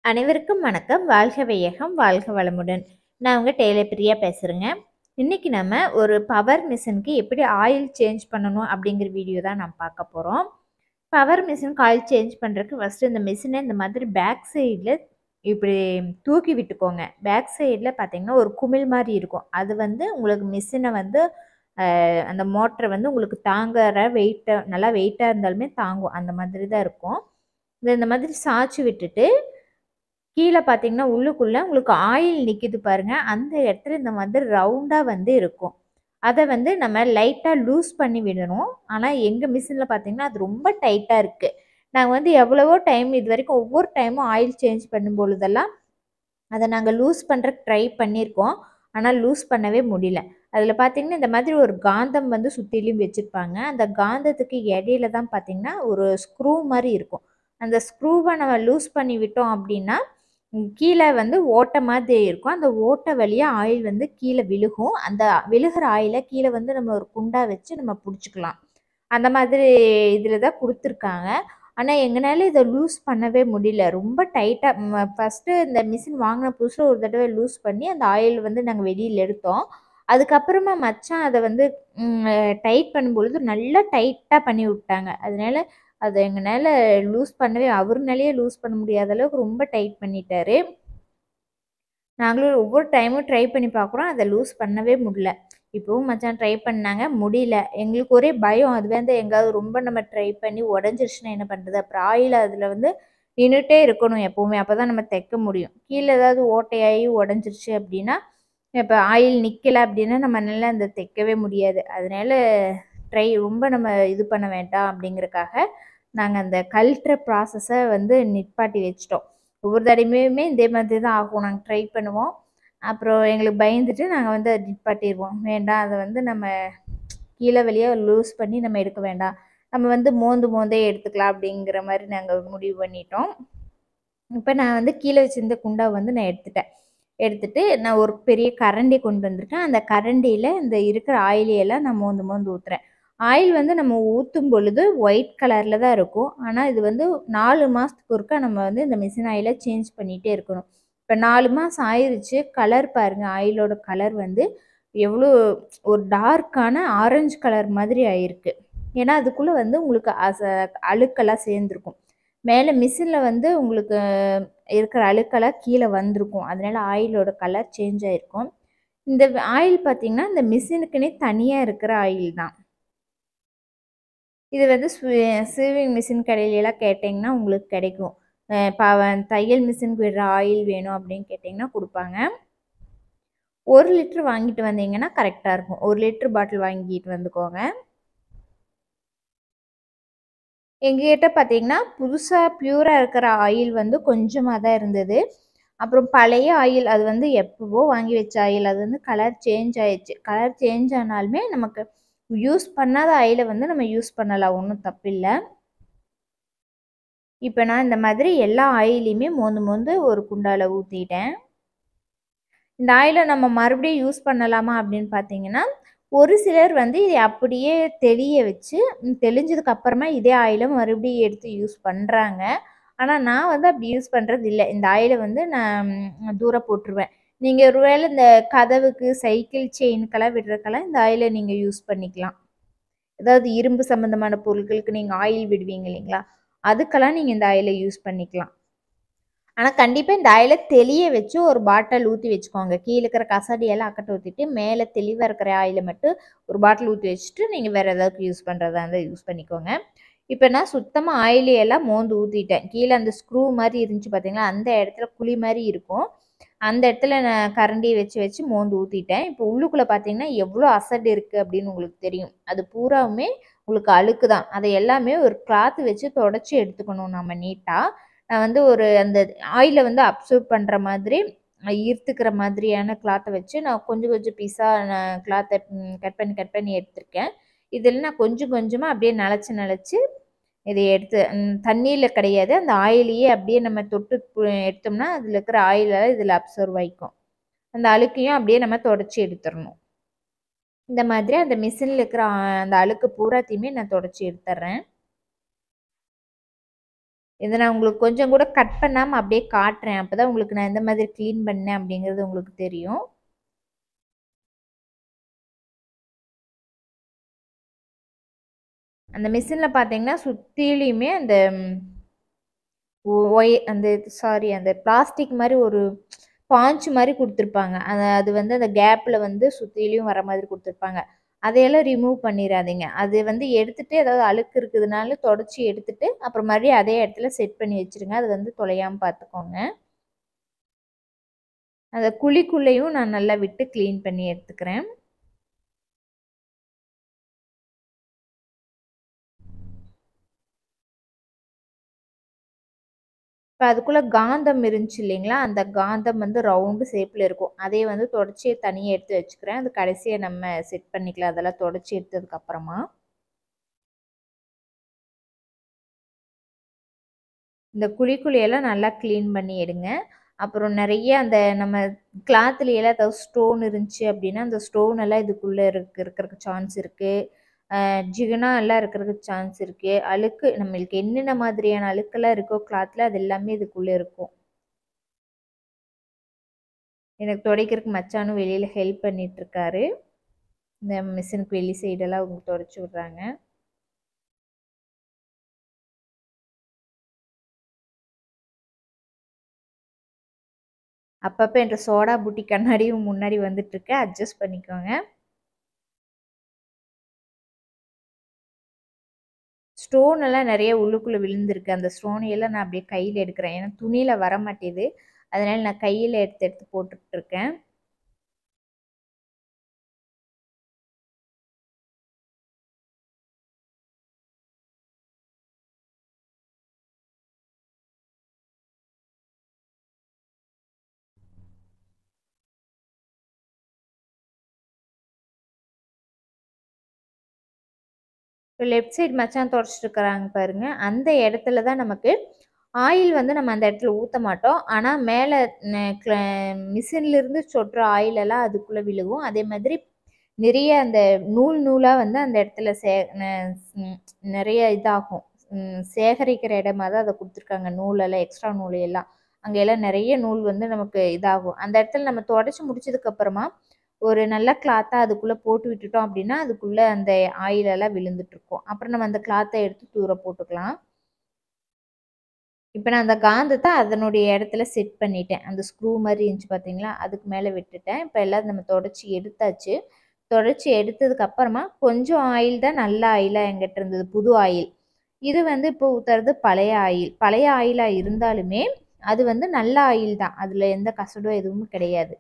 அனைவருக்கும் வணக்கம் வாழ்க வையகம் வாழ்க வளமுடன் நான் உங்கள் டெய்லர் பிரியா பேசுகிறேங்க இன்றைக்கி நம்ம ஒரு பவர் மிஷினுக்கு எப்படி ஆயில் சேஞ்ச் பண்ணணும் அப்படிங்கிற வீடியோ தான் நம்ம பார்க்க போகிறோம் பவர் மிஷினுக்கு ஆயில் சேஞ்ச் பண்ணுறதுக்கு ஃபஸ்ட்டு இந்த மிஷினை இந்த மாதிரி பேக் சைடில் இப்படி தூக்கி விட்டுக்கோங்க பேக் சைடில் பார்த்தீங்கன்னா ஒரு குமிழ் மாதிரி இருக்கும் அது வந்து உங்களுக்கு மிஷினை வந்து அஹ், அந்த மோட்டரை வந்து உங்களுக்கு தாங்குற வெயிட்டாக நல்லா வெயிட்டாக இருந்தாலுமே தாங்கும் அந்த மாதிரி தான் இருக்கும் இதை இந்த மாதிரி சாய்ச்சி விட்டுட்டு கீழே பார்த்தீங்கன்னா உள்ளுக்குள்ளே உங்களுக்கு ஆயில் நிற்கிது பாருங்க அந்த இடத்துல இந்த மாதிரி ரவுண்டாக வந்து இருக்கும் அதை வந்து நம்ம லைட்டாக லூஸ் பண்ணி விடணும் ஆனால் எங்கள் மிஷினில் பார்த்தீங்கன்னா அது ரொம்ப டைட்டாக இருக்குது நாங்கள் வந்து எவ்வளவோ டைம் இது வரைக்கும் ஒவ்வொரு டைமும் ஆயில் சேஞ்ச் பண்ணும் பொழுதெல்லாம் அதை நாங்கள் லூஸ் பண்ணுறக்கு ட்ரை பண்ணியிருக்கோம் ஆனால் லூஸ் பண்ணவே முடியல அதில் பார்த்தீங்கன்னா இந்த மாதிரி ஒரு காந்தம் வந்து சுற்றிலையும் வச்சுருப்பாங்க அந்த காந்தத்துக்கு இடையில தான் பார்த்தீங்கன்னா ஒரு ஸ்க்ரூ மாதிரி இருக்கும் அந்த ஸ்க்ரூவை நம்ம லூஸ் பண்ணி விட்டோம் அப்படின்னா ம், கீழே வந்து ஓட்டை மாதிரி இருக்கும் அந்த ஓட்டை வழியாக ஆயில் வந்து கீழே விழுகும் அந்த விழுகிற ஆயிலை கீழே வந்து நம்ம ஒரு குண்டா வச்சு நம்ம பிடிச்சிக்கலாம் அந்த மாதிரி இதில் தான் கொடுத்துருக்காங்க ஆனால் எங்களால் இதை லூஸ் பண்ணவே முடியல ரொம்ப டைட்டாக ஃபஸ்ட்டு இந்த மிஷின் வாங்கின புதுசில் ஒரு தடவை லூஸ் பண்ணி அந்த ஆயில் வந்து நாங்கள் வெளியில் எடுத்தோம் அதுக்கப்புறமா மச்சான் அதை வந்து டைட் பண்ணும்பொழுது நல்லா டைட்டாக பண்ணி விட்டாங்க அதனால அதை எங்களால் லூஸ் பண்ணவே அவருனாலேயே லூஸ் பண்ண முடியாத அளவுக்கு ரொம்ப டைட் பண்ணிட்டாரு நாங்களும் ஒவ்வொரு டைமும் ட்ரை பண்ணி பார்க்குறோம் அதை லூஸ் பண்ணவே முடியல இப்போவும் மச்சான் ட்ரை பண்ணாங்க முடியல எங்களுக்கு ஒரே பயம் அது வந்து எங்காவது ரொம்ப நம்ம ட்ரை பண்ணி உடஞ்சிருச்சுன்னா என்ன பண்ணுறது அப்புறம் ஆயில் அதில் வந்து நின்றுட்டே இருக்கணும் எப்போவுமே அப்போ தான் நம்ம தைக்க முடியும் கீழே ஏதாவது ஓட்டையாகி உடஞ்சிருச்சு அப்படின்னா இப்போ ஆயில் நிற்கலை அப்படின்னா நம்ம நல்லா அந்த தைக்கவே முடியாது அதனால ட்ரை ரொம்ப நம்ம இது பண்ண வேண்டாம் அப்படிங்கறக்காக நாங்கள் அந்த கல்ட்டுற ப்ராசஸை வந்து நிப்பாட்டி வச்சிட்டோம் ஒவ்வொரு தடவையுமே இதே மாதிரி தான் ஆகும் நாங்கள் ட்ரை பண்ணுவோம் அப்புறம் எங்களுக்கு பயந்துட்டு நாங்கள் வந்து அதை நிப்பாட்டிடுவோம் வேண்டாம் அதை வந்து நம்ம கீழே வழியாக லூஸ் பண்ணி நம்ம எடுக்க வேண்டாம் நம்ம வந்து மோந்து மோந்தே எடுத்துக்கலாம் அப்படிங்கிற மாதிரி நாங்கள் முடிவு பண்ணிட்டோம் இப்போ நான் வந்து கீழே வச்சிருந்த குண்டா வந்து நான் எடுத்துட்டேன் எடுத்துட்டு நான் ஒரு பெரிய கரண்டி கொண்டு வந்திருக்கேன் அந்த கரண்டியில் இந்த இருக்கிற ஆயிலையெல்லாம் நான் மோந்து மோந்து ஊற்றுறேன் ஆயில் வந்து நம்ம ஊற்றும் பொழுது ஒயிட் கலரில் தான் இருக்கும் ஆனால் இது வந்து நாலு மாதத்துக்கு ஒருக்கா நம்ம வந்து இந்த மிஷின் ஆயிலை சேஞ்ச் பண்ணிகிட்டே இருக்கணும் இப்போ நாலு மாதம் ஆயிருச்சு கலர் பாருங்கள் ஆயிலோட கலர் வந்து எவ்வளோ ஒரு டார்க்கான ஆரஞ்சு கலர் மாதிரி ஆயிருக்கு ஏன்னா அதுக்குள்ளே வந்து உங்களுக்கு அச அழுக்கெல்லாம் சேர்ந்துருக்கும் மேலே மிஷினில் வந்து உங்களுக்கு இருக்கிற அழுக்கெல்லாம் கீழே வந்திருக்கும் அதனால ஆயிலோட கலர் சேஞ்ச் ஆயிருக்கும் இந்த ஆயில் பார்த்தீங்கன்னா இந்த மிஷினுக்குன்னே தனியாக இருக்கிற ஆயில் தான் இது வந்து சீவிங் மிஷின் கடையிலலாம் கேட்டிங்கன்னா உங்களுக்கு கிடைக்கும் அஹ் ப தையல் மிஷினுக்கு விடுற ஆயில் வேணும் அப்படின்னு கேட்டிங்கன்னா கொடுப்பாங்க ஒரு லிட்டர் வாங்கிட்டு வந்தீங்கன்னா கரெக்டாக இருக்கும் ஒரு லிட்டர் பாட்டில் வாங்கிட்டு வந்துக்கோங்க எங்ககிட்ட பார்த்தீங்கன்னா புதுசாக பியூராக இருக்கிற ஆயில் வந்து கொஞ்சமாக தான் இருந்தது அப்புறம் பழைய ஆயில் அது வந்து எப்போவோ வாங்கி வச்ச ஆயில் அது வந்து கலர் சேஞ்ச் ஆயிடுச்சு கலர் சேஞ்ச் ஆனாலுமே நமக்கு யூஸ் பண்ணாத ஆயிலை வந்து நம்ம யூஸ் பண்ணலாம் ஒன்றும் தப்பில்லை இப்போ நான் இந்த மாதிரி எல்லா ஆயிலையுமே மோந்து மோந்து ஒரு குண்டால ஊற்றிட்டேன் இந்த ஆயிலை நம்ம மறுபடியும் யூஸ் பண்ணலாமா அப்படின்னு பார்த்தீங்கன்னா ஒரு சிலர் வந்து இதை அப்படியே தெளிய வச்சு ம், தெளிஞ்சதுக்கு அப்புறமா இதே ஆயிலை மறுபடியும் எடுத்து யூஸ் பண்ணுறாங்க ஆனால் நான் வந்து அப்படி யூஸ் பண்ணுறது இல்லை இந்த ஆயிலை வந்து நான் ம், தூர போட்டுருவேன் நீங்கள் ஒருவேளை இந்த கதவுக்கு சைக்கிள் செயினுக்கெல்லாம் விடுறதுக்கெல்லாம் இந்த ஆயிலை நீங்கள் யூஸ் பண்ணிக்கலாம் ஏதாவது இரும்பு சம்மந்தமான பொருட்களுக்கு நீங்கள் ஆயில் விடுவீங்க இல்லைங்களா அதுக்கெல்லாம் நீங்கள் இந்த ஆயிலை யூஸ் பண்ணிக்கலாம் ஆனால் கண்டிப்பாக இந்த ஆயிலை தெளிய வச்சு ஒரு பாட்டில் ஊற்றி வச்சுக்கோங்க கீழே இருக்கிற கசடியெல்லாம் அக்கட்ட ஊற்றிட்டு மேலே தெளிவாக இருக்கிற ஆயிலை மட்டும் ஒரு பாட்டில் ஊற்றி வச்சுட்டு நீங்கள் வேறு ஏதாவது யூஸ் பண்ணுறதா இருந்தால் யூஸ் பண்ணிக்கோங்க இப்போ நான் சுத்தமாக ஆயிலையெல்லாம் மோந்து ஊற்றிட்டேன் கீழே அந்த ஸ்க்ரூ மாதிரி இருந்துச்சு பார்த்தீங்களா அந்த இடத்துல குழி மாதிரி இருக்கும் அந்த இடத்துல நான் கரண்டியை வச்சு வச்சு மோந்து ஊற்றிட்டேன் இப்போ உள்ளுக்குள்ளே பார்த்தீங்கன்னா எவ்வளோ அசடு இருக்குது அப்படின்னு உங்களுக்கு தெரியும் அது பூராவுமே உங்களுக்கு அழுக்கு தான் அதை எல்லாமே ஒரு கிளாத் வச்சு தொடச்சி எடுத்துக்கணும் நம்ம நீட்டாக நான் வந்து ஒரு அந்த ஆயிலை வந்து அப்சர்வ் பண்ணுற மாதிரி அஹ் ஈர்த்துக்கிற மாதிரியான கிளாத்தை வச்சு நான் கொஞ்சம் கொஞ்சம் பீஸாக நான் கிளாத்தை கட் பண்ணி கட் பண்ணி எடுத்திருக்கேன் இதில் நான் கொஞ்சம் கொஞ்சமாக அப்படியே நனைச்சி நனைச்சி இதை எடுத்து தண்ணியில் கிடையாது அந்த ஆயிலையே அப்படியே நம்ம தொட்டு பு- எடுத்தோம்னா அதில் இருக்கிற ஆயிலெல்லாம் இதில் அப்சர்வ் ஆகிக்கும் அந்த அழுக்கையும் அப்படியே நம்ம தொடச்சி எடுத்துடணும் இந்த மாதிரி அந்த மிஷினில் இருக்கிற ஆ, அந்த அழுக்கு பூராத்தையுமே நான் தொடச்சி எடுத்துட்றேன் இதை நான் உங்களுக்கு கொஞ்சம் கூட கட் பண்ணாமல் அப்படியே காட்டுறேன் அப்போ தான் உங்களுக்கு நான் எந்த மாதிரி க்ளீன் பண்ணேன் அப்படிங்கிறது உங்களுக்கு தெரியும் அந்த மிஷினில் பார்த்தீங்கன்னா சுற்றிலையுமே அந்த ஒய் அந்த சாரி அந்த பிளாஸ்டிக் மாதிரி ஒரு பாஞ்சு மாதிரி கொடுத்துருப்பாங்க அது அது வந்து அந்த கேப்பில் வந்து சுற்றிலையும் வர மாதிரி கொடுத்துருப்பாங்க அதையெல்லாம் ரிமூவ் பண்ணிடாதீங்க அது வந்து எடுத்துட்டு ஏதாவது அழுக்கு இருக்குதுனால தொடச்சி எடுத்துட்டு அப்புறம் மறுபடியும் அதே இடத்துல செட் பண்ணி வச்சுருங்க அது வந்து தொலையாமல் பார்த்துக்கோங்க அந்த குழிக்குள்ளேயும் நான் நல்லா விட்டு க்ளீன் பண்ணி எடுத்துக்கிறேன் இப்போ அதுக்குள்ளே காந்தம் இருந்துச்சு இல்லைங்களா அந்த காந்தம் வந்து ரவுண்டு ஷேப்பில் இருக்கும் அதே வந்து தொடச்சி தனியாக எடுத்து வச்சுக்கிறேன் அது கடைசியாக நம்ம செட் பண்ணிக்கலாம் அதெல்லாம் தொடச்சி எடுத்ததுக்கப்புறமா இந்த குழிக்குழியெல்லாம் நல்லா க்ளீன் பண்ணி எடுங்க அப்புறம் நிறைய அந்த நம்ம கிளாத்துலையெல்லாம் ஏதாவது ஸ்டோன் இருந்துச்சு அப்படின்னா அந்த ஸ்டோன் எல்லாம் இதுக்குள்ளே இருக்கு இருக்கிறதுக்கு சான்ஸ் இருக்குது ஜிகுனா எல்லாம் இருக்கிறதுக்கு சான்ஸ் இருக்குது அழுக்கு நம்மளுக்கு என்னென்ன மாதிரியான அழுக்கெல்லாம் இருக்கோ கிளாத்தில் அது எல்லாமே இதுக்குள்ளே இருக்கும் எனக்கு துடைக்கிறதுக்கு மச்சானும் வெளியில் ஹெல்ப் பண்ணிகிட்ருக்காரு இந்த மிஷினுக்கு வெளி சைடெல்லாம் அவங்க துடைச்சி விட்றாங்க அப்பப்போ என்ற சோடா புட்டி கண்ணாடியும் முன்னாடி வந்துட்டுருக்கு அட்ஜஸ்ட் பண்ணிக்கோங்க ஸ்டோன் எல்லாம் நிறைய உள்ளுக்குள்ளே விழுந்திருக்கு அந்த ஸ்டோனையெல்லாம் நான் அப்படியே கையில் எடுக்கிறேன் ஏன்னா துணியில் வர மாட்டேது அதனால் நான் கையில் எடுத்து எடுத்து போட்டுட்ருக்கேன் இப்போ லெஃப்ட் சைடு மச்சான் தொடச்சிட்டு இருக்கிறாங்க பாருங்க அந்த இடத்துல தான் நமக்கு ஆயில் வந்து நம்ம அந்த இடத்துல ஊற்ற மாட்டோம் ஆனால் மேலே மிஷின்லேருந்து சொட்டுற ஆயில் எல்லாம் அதுக்குள்ளே விழுகும் அதே மாதிரி நிறைய அந்த நூல் நூலாக வந்து அந்த இடத்துல சே நிறைய இதாகும் சேகரிக்கிற இடமா தான் அதை கொடுத்துருக்காங்க நூலெல்லாம் எக்ஸ்ட்ரா நூல் எல்லாம் அங்கே எல்லாம் நிறைய நூல் வந்து நமக்கு இதாகும் அந்த இடத்துல நம்ம தொடச்சி முடிச்சதுக்கப்புறமா ஒரு நல்ல கிளாத்தாக அதுக்குள்ளே போட்டு விட்டுட்டோம் அப்படின்னா அதுக்குள்ளே அந்த ஆயிலெல்லாம் விழுந்துட்டுருக்கும் அப்புறம் நம்ம அந்த கிளாத்தை எடுத்து தூர போட்டுக்கலாம் இப்போ நான் அந்த காந்தத்தை அதனுடைய இடத்துல செட் பண்ணிட்டேன் அந்த ஸ்க்ரூ மாதிரி இருந்துச்சு பார்த்தீங்களா அதுக்கு மேலே விட்டுட்டேன் இப்போ எல்லாம் நம்ம தொடச்சி எடுத்தாச்சு தொடச்சி எடுத்ததுக்கு அப்புறமா கொஞ்சம் ஆயில் தான் நல்ல ஆயிலாக எங்கிட்ட இருந்தது புது ஆயில் இது வந்து இப்போ ஊற்றுறது பழைய ஆயில் பழைய ஆயிலாக இருந்தாலுமே அது வந்து நல்ல ஆயில் தான் அதில் எந்த கசடோ எதுவும் கிடையாது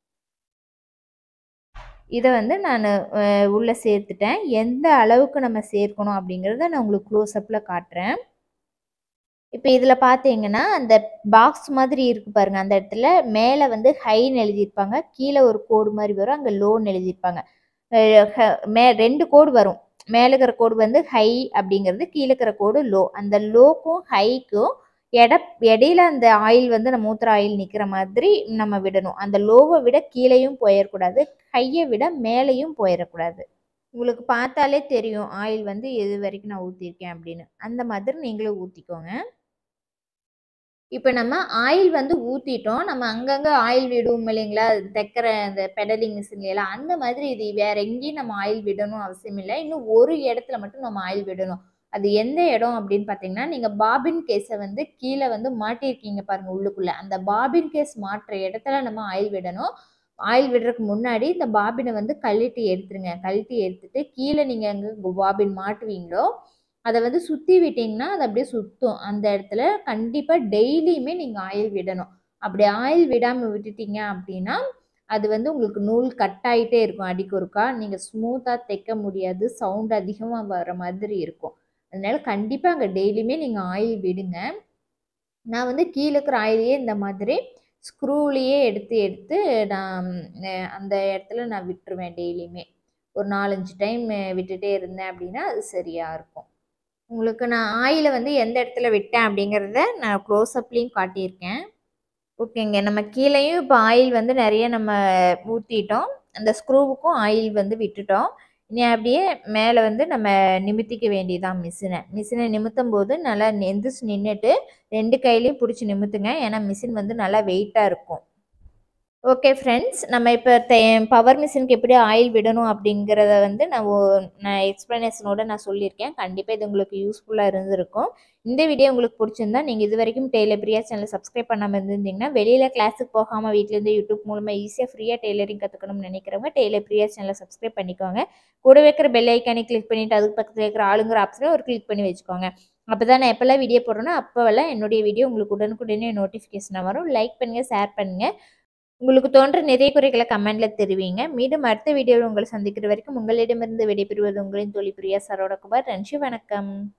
இதை வந்து நான் உள்ளே சேர்த்துட்டேன் எந்த அளவுக்கு நம்ம சேர்க்கணும் அப்படிங்கிறத நான் உங்களுக்கு க்ளோஸ்அப்பில் காட்டுறேன் இப்போ இதில் பார்த்தீங்கன்னா அந்த பாக்ஸ் மாதிரி இருக்குது பாருங்கள் அந்த இடத்துல மேலே வந்து ஹைன்னு எழுதியிருப்பாங்க கீழே ஒரு கோடு மாதிரி வரும் அங்கே லோன்னு எழுதியிருப்பாங்க மே ரெண்டு கோடு வரும் மேலே இருக்கிற கோடு வந்து ஹை அப்படிங்கிறது கீழே இருக்கிற கோடு லோ அந்த லோக்கும் ஹைக்கும் எட இடையில அந்த ஆயில் வந்து நம்ம ஊத்துற ஆயில் நிற்கிற மாதிரி நம்ம விடணும் அந்த லோவை விட கீழேயும் போயிடக்கூடாது ஹையை விட மேலேயும் போயிடக்கூடாது உங்களுக்கு பார்த்தாலே தெரியும் ஆயில் வந்து எது வரைக்கும் நான் ஊற்றிருக்கேன் அப்படின்னு அந்த மாதிரி நீங்களும் ஊற்றிக்கோங்க இப்போ நம்ம ஆயில் வந்து ஊற்றிட்டோம் நம்ம அங்கங்கே ஆயில் விடுவோம் இல்லைங்களா தைக்கிற அந்த பெடலிங் மிஷின்லாம் அந்த மாதிரி இது வேற எங்கேயும் நம்ம ஆயில் விடணும் அவசியம் இல்லை இன்னும் ஒரு இடத்துல மட்டும் நம்ம ஆயில் விடணும் அது எந்த இடம் அப்படின்னு பார்த்தீங்கன்னா நீங்கள் பாபின் கேஸை வந்து கீழே வந்து மாட்டியிருக்கீங்க பாருங்கள் உள்ளுக்குள்ளே அந்த பாபின் கேஸ் மாட்டுற இடத்துல நம்ம ஆயில் விடணும் ஆயில் விடுறதுக்கு முன்னாடி இந்த பாபினை வந்து கழட்டி எடுத்துருங்க கழட்டி எடுத்துட்டு கீழே நீங்கள் எங்கே பாபின் மாட்டுவீங்களோ அதை வந்து சுற்றி விட்டிங்கன்னா அது அப்படியே சுற்றும் அந்த இடத்துல கண்டிப்பாக டெய்லியுமே நீங்கள் ஆயில் விடணும் அப்படி ஆயில் விடாமல் விட்டுட்டீங்க அப்படின்னா அது வந்து உங்களுக்கு நூல் கட் ஆகிட்டே இருக்கும் அடிக்கு ஒருக்கா நீங்கள் ஸ்மூத்தாக தைக்க முடியாது சவுண்ட் அதிகமாக வர மாதிரி இருக்கும் அதனால கண்டிப்பாக அங்கே டெய்லியுமே நீங்கள் ஆயில் விடுங்க நான் வந்து கீழே இருக்கிற ஆயிலையே இந்த மாதிரி ஸ்க்ரூலேயே எடுத்து எடுத்து நான் அந்த இடத்துல நான் விட்டுருவேன் டெய்லியுமே ஒரு நாலஞ்சு டைம் விட்டுட்டே இருந்தேன் அப்படின்னா அது சரியாக இருக்கும் உங்களுக்கு நான் ஆயிலை வந்து எந்த இடத்துல விட்டேன் அப்படிங்கிறத நான் க்ளோஸ்அப்லேயும் காட்டியிருக்கேன் ஓகேங்க நம்ம கீழேயும் இப்போ ஆயில் வந்து நிறைய நம்ம ஊற்றிட்டோம் அந்த ஸ்க்ரூவுக்கும் ஆயில் வந்து விட்டுட்டோம் இனி அப்படியே மேலே வந்து நம்ம நிமித்திக்க வேண்டியதான் மிஷினை மிஷினை நிமித்தும் போது நல்லா எந்திரிச்சு நின்றுட்டு ரெண்டு கையிலையும் பிடிச்சி நிமித்துங்க ஏன்னா மிஷின் வந்து நல்லா வெயிட்டாக இருக்கும் ஓகே ஃப்ரெண்ட்ஸ் நம்ம இப்போ பவர் மிஷினுக்கு எப்படி ஆயில் விடணும் அப்படிங்கிறத வந்து நான் ஒ- நான் எக்ஸ்ப்ளனேஷனோட நான் சொல்லியிருக்கேன் கண்டிப்பாக இது உங்களுக்கு யூஸ்ஃபுல்லாக இருந்திருக்கும் இந்த வீடியோ உங்களுக்கு பிடிச்சிருந்தா நீங்கள் இது வரைக்கும் டெய்லர் பிரியா சேனலை சப்ஸ்கிரைப் பண்ணாமல் இருந்திருந்தீங்கன்னா வெளியில் கிளாஸுக்கு போகாமல் வீட்டிலேருந்து யூடியூப் மூலமாக ஈஸியாக ஃப்ரீயாக டெய்லரிங் கற்றுக்கணும்னு நினைக்கிறவங்க டெய்லர் பிரியா சேனலை சப்ஸ்கிரைப் பண்ணிக்கோங்க கூட வைக்கிற பெல் ஐக்கானே கிளிக் பண்ணிவிட்டு அதுக்கு பக்கத்தில் இருக்கிற ஆளுங்கிற ஆப்ஷனை ஒரு கிளிக் பண்ணி வச்சுக்கோங்க அப்போ தான் நான் எப்போல்லாம் வீடியோ போடுறேனோ அப்போவெல்லாம் என்னுடைய வீடியோ உங்களுக்கு உடனுக்குடனே நோட்டிஃபிகேஷனாக வரும் லைக் பண்ணுங்கள் ஷேர் பண்ணுங்கள் உங்களுக்கு தோன்ற நிறைய குறைகளை கமெண்ட்ல தெரிவிங்க மீண்டும் அடுத்த வீடியோவில் உங்களை சந்திக்கிற வரைக்கும் உங்களிடமிருந்து விடைபெறுவது உங்களின் தொழில் பிரியா சரோட குமார் நன்றி வணக்கம்